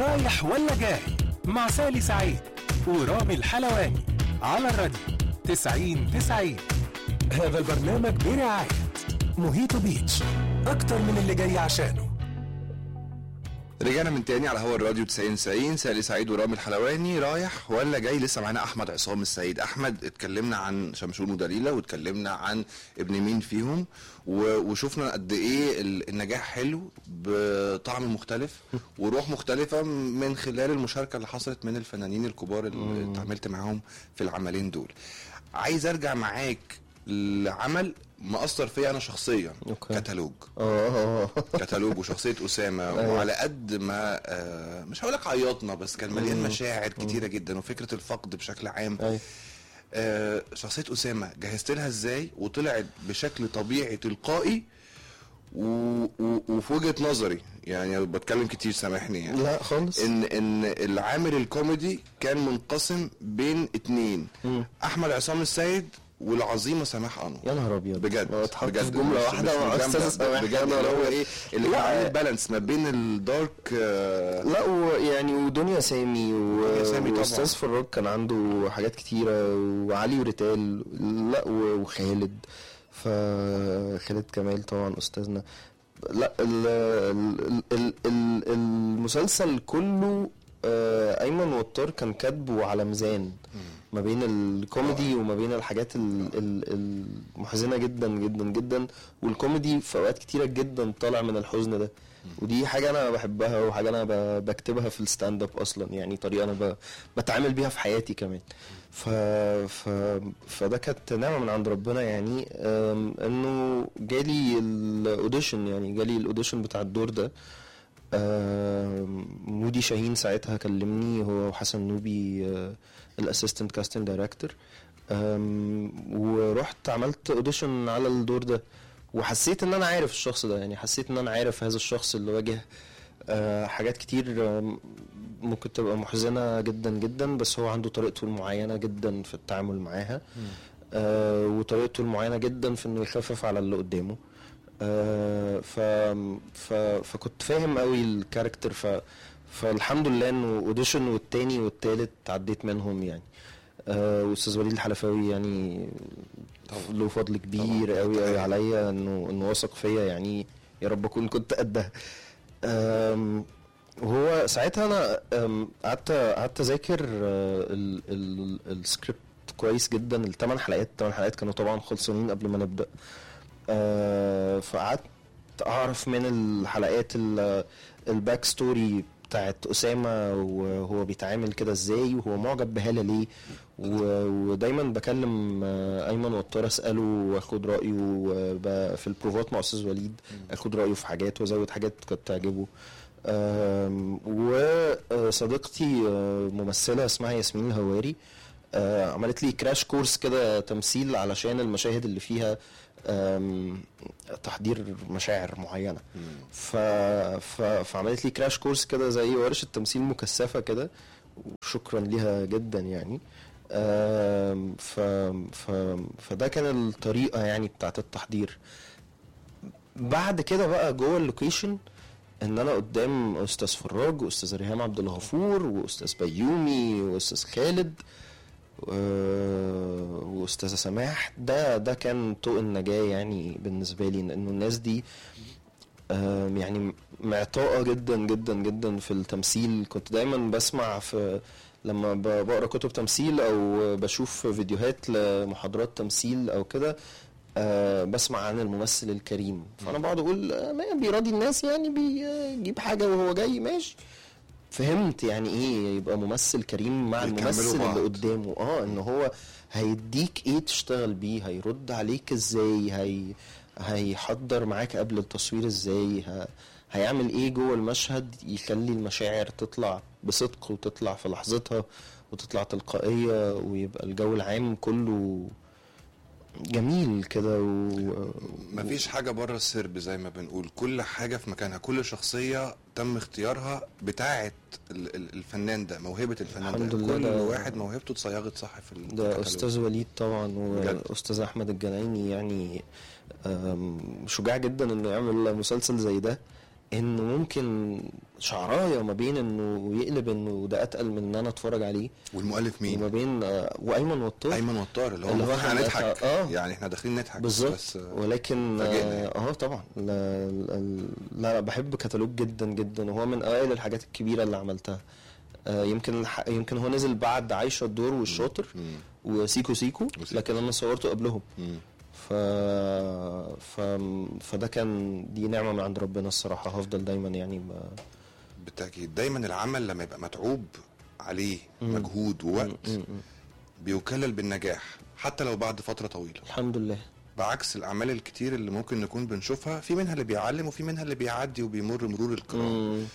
رايح ولا جاي مع سالي سعيد ورامي الحلواني على الراديو 90 90 هذا البرنامج برعاية موهيتو بيتش أكتر من اللي جاي عشانه رجعنا من تاني على هوا الراديو 90 90 سالي سعيد ورامي الحلواني رايح ولا جاي لسه معانا احمد عصام السيد احمد اتكلمنا عن شمشون ودليله واتكلمنا عن ابن مين فيهم و- وشفنا قد ايه ال- النجاح حلو بطعم مختلف وروح مختلفه من خلال المشاركه اللي حصلت من الفنانين الكبار اللي اتعاملت معاهم في العملين دول عايز ارجع معاك لعمل مأثر فيا انا شخصيا أوكي. كتالوج اه كتالوج وشخصيه اسامه أيوة. وعلى قد ما آه مش هقول لك عيطنا بس كان مليان مشاعر كتيره جدا وفكره الفقد بشكل عام ايوه آه شخصيه اسامه جهزت لها ازاي وطلعت بشكل طبيعي تلقائي و... و... وفي وجهه نظري يعني بتكلم كتير سامحني يعني لا خالص ان ان العامل الكوميدي كان منقسم بين اتنين مم. احمد عصام السيد والعظيمه سماح انور يا نهار ابيض بجد هو اتحط بجد في جمله مش- واحده مش مع مجاملة، استاذ سماح بجد يا اللي نهار هو أبيض. ايه اللي لا. كان عامل بالانس ما بين الدارك آه، لا ويعني ودنيا سامي و... دنيا سامي طبعا. واستاذ فراج كان عنده حاجات كتيره وعلي وريتال لا و- وخالد فخالد كمال طبعا استاذنا لا ال... ال... ال... ال... المسلسل كله آه، ايمن وطار كان كاتبه على ميزان ما بين الكوميدي وما بين الحاجات ال- ال- المحزنه جدا جدا جدا والكوميدي في اوقات كتيره جدا طالع من الحزن ده ودي حاجه انا بحبها وحاجه انا ب- بكتبها في الستاند اب اصلا يعني طريقه انا ب- بتعامل بيها في حياتي كمان ف... ف... فده كانت نعمه من عند ربنا يعني أم، انه جالي الاوديشن يعني جالي الاوديشن بتاع الدور ده آم، مودي شاهين ساعتها كلمني هو وحسن نوبي الاسيستنت كاستنج دايركتور ورحت عملت اوديشن على الدور ده وحسيت ان انا عارف الشخص ده يعني حسيت ان انا عارف هذا الشخص اللي واجه آه، حاجات كتير آم، ممكن تبقى محزنة جدا جدا بس هو عنده طريقته المعينة جدا في التعامل معاها آه، وطريقته المعينة جدا في انه يخفف على اللي قدامه آه، ف... ف... فكنت فاهم قوي الكاركتر ف... فالحمد لله انه اوديشن والتاني والتالت عديت منهم يعني آه، واستاذ وليد الحلفاوي يعني له فضل كبير طبعاً. قوي قوي طبعاً. عليا انه انه واثق فيا يعني يا رب اكون كنت قدها آم، وهو ساعتها انا آم، قعدت قعدت اذاكر آه، ال- ال- السكريبت كويس جدا الثمان حلقات الثمان حلقات كانوا طبعا خلصانين قبل ما نبدا آه، فقعدت اعرف من الحلقات ال- الباك ستوري بتاعت اسامه وهو بيتعامل كده ازاي وهو معجب بهاله ليه و- ودايما بكلم آه، ايمن وطار اساله واخد رايه آه، ب- في البروفات مع استاذ وليد اخد رايه في حاجات وازود حاجات كانت تعجبه آم، وصديقتي آه، ممثله اسمها ياسمين الهواري آه، عملت لي كراش كورس كده تمثيل علشان المشاهد اللي فيها آم، تحضير مشاعر معينه ف... ف... فعملت لي كراش كورس كده زي ورشه تمثيل مكثفه كده وشكرا ليها جدا يعني آم، ف... ف... فده كان الطريقه يعني بتاعت التحضير بعد كده بقى جوه اللوكيشن ان انا قدام استاذ فراج واستاذ ريهام عبد الغفور واستاذ بيومي واستاذ خالد و- واستاذه سماح ده ده كان طوق النجاه يعني بالنسبه لي انه الناس دي آم، يعني معطاءه جدا جدا جدا في التمثيل كنت دايما بسمع في لما ب- بقرا كتب تمثيل او بشوف فيديوهات لمحاضرات تمثيل او كده آه بسمع عن الممثل الكريم فانا بقعد اقول آه، ما بيراضي الناس يعني بيجيب حاجه وهو جاي ماشي فهمت يعني ايه يبقى ممثل كريم مع يكملوا الممثل بعض. اللي قدامه اه ان هو هيديك ايه تشتغل بيه هيرد عليك ازاي هي هيحضر معاك قبل التصوير ازاي ه... هيعمل ايه جوه المشهد يخلي المشاعر تطلع بصدق وتطلع في لحظتها وتطلع تلقائية ويبقى الجو العام كله جميل كده و... مفيش حاجة بره السرب زي ما بنقول كل حاجة في مكانها كل شخصية تم اختيارها بتاعة ال- ال- الفنان ده موهبة الفنان الحمد ده لله كل ده- واحد موهبته اتصيغت صح في ال- ده الكتالوج. استاذ وليد طبعا بجد. واستاذ احمد الجنايني يعني أم، شجاع جدا انه يعمل مسلسل زي ده انه ممكن شعرايه ما بين انه يقلب انه ده اتقل من ان انا اتفرج عليه والمؤلف وما مين؟ بين آه، وايمن وطار ايمن وطار اللي هو اللي هو المفروض احنا إحنا هنضحك بقى- آه. يعني احنا داخلين نضحك بالظبط بس آه، ولكن فاجئنا يعني. اه آه، طبعا لا, لا, لا بحب كتالوج جدا جدا وهو من اوائل الحاجات الكبيره اللي عملتها آه يمكن الح- يمكن هو نزل بعد عايشه الدور والشاطر مم. وسيكو سيكو وسيكو. لكن انا صورته قبلهم مم. ف... ف... فده كان دي نعمه من عند ربنا الصراحه هفضل دايما يعني ب... بالتاكيد دايما العمل لما يبقى متعوب عليه مجهود ووقت م- م- بيكلل بالنجاح حتى لو بعد فتره طويله الحمد لله بعكس الاعمال الكتير اللي ممكن نكون بنشوفها في منها اللي بيعلم وفي منها اللي بيعدي وبيمر مرور الكرام مم.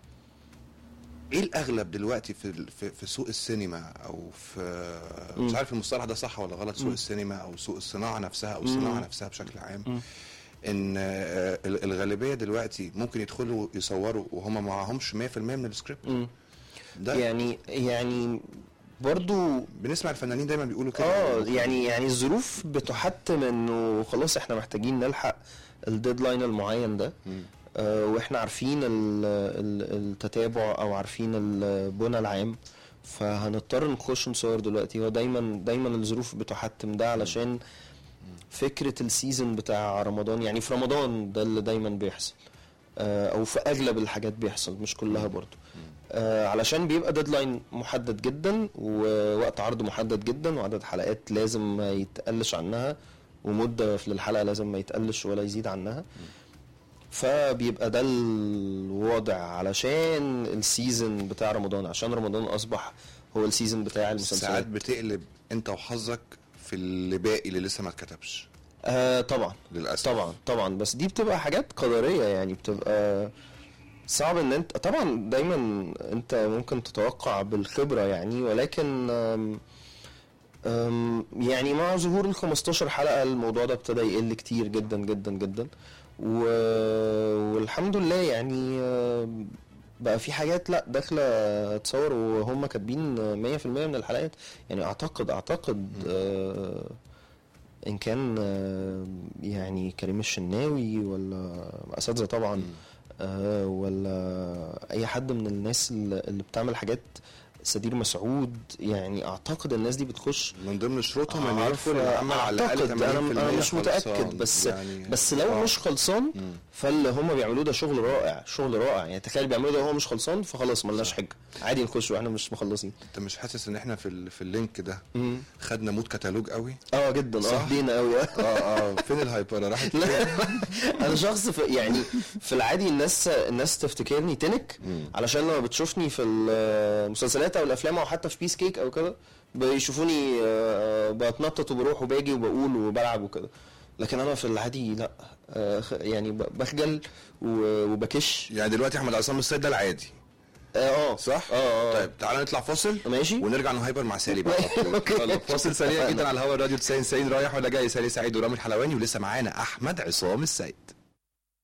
ايه الاغلب دلوقتي في ال- في, في سوق السينما او في مش عارف المصطلح ده صح ولا غلط سوق السينما او سوق الصناعه نفسها او الصناعه نفسها بشكل عام ان آه، ال- الغالبيه دلوقتي ممكن يدخلوا يصوروا وهم معاهمش 100% من السكريبت مم. ده يعني يعني برضو بنسمع الفنانين دايما بيقولوا كده اه يعني يعني الظروف بتحتم انه خلاص احنا محتاجين نلحق الديدلاين المعين ده مم. آه واحنا عارفين ال- ال- التتابع او عارفين البنى العام فهنضطر نخش نصور دلوقتي هو دايما دايما الظروف بتحتم ده علشان فكرة السيزون بتاع رمضان يعني في رمضان ده اللي دايما بيحصل آه او في اغلب الحاجات بيحصل مش كلها برضو آه علشان بيبقى ديدلاين محدد جدا ووقت عرض محدد جدا وعدد حلقات لازم ما يتقلش عنها ومدة في الحلقة لازم ما يتقلش ولا يزيد عنها فبيبقى ده الوضع علشان السيزون بتاع رمضان عشان رمضان اصبح هو السيزون بتاع ساعات المسلسلات بتقلب انت وحظك في اللي باقي اللي لسه ما اتكتبش آه طبعا للاسف طبعا طبعا بس دي بتبقى حاجات قدريه يعني بتبقى صعب ان انت طبعا دايما انت ممكن تتوقع بالخبره يعني ولكن آم، آم، يعني مع ظهور ال 15 حلقه الموضوع ده ابتدى يقل كتير جدا جدا جدا و... والحمد لله يعني آم، بقى في حاجات لا داخله تصور وهم كاتبين 100% من الحلقات يعني اعتقد اعتقد آه ان كان آه، يعني كريم الشناوي ولا اساتذه طبعا آه، ولا اي حد من الناس اللي اللي بتعمل حاجات سدير مسعود يعني اعتقد الناس دي بتخش من ضمن شروطهم ان عارف- يدخل العمل على الاقل اعتقد انا 80% انا مش خلصان. متاكد بس يعني بس لو آه. مش خلصان فاللي هم بيعملوه ده شغل رائع شغل رائع يعني تخيل بيعملوه ده وهو مش خلصان فخلاص ملناش حجه عادي نخش واحنا مش مخلصين انت مش حاسس ان احنا في ال... في اللينك ده خدنا مود كتالوج قوي اه جدا اه صح. هدينا قوي اه اه فين الهايبر راحت لا انا شخص في يعني في العادي الناس الناس تفتكرني تنك علشان لما بتشوفني في المسلسلات او الافلام او حتى في بيس كيك او كده بيشوفوني آه، بتنطط وبروح وباجي وبقول وبلعب وكده لكن انا في العادي لا آه، خ- يعني ب- بخجل و- وبكش يعني دلوقتي احمد عصام السيد ده العادي اه اه صح؟ اه اه طيب تعالى نطلع فاصل ماشي. ونرجع نهايبر مع سالي بقى أوكي. يلا، فاصل سريع جدا على الهوا الراديو 90 90 رايح ولا جاي سالي سعيد ورامي الحلواني ولسه معانا احمد عصام السيد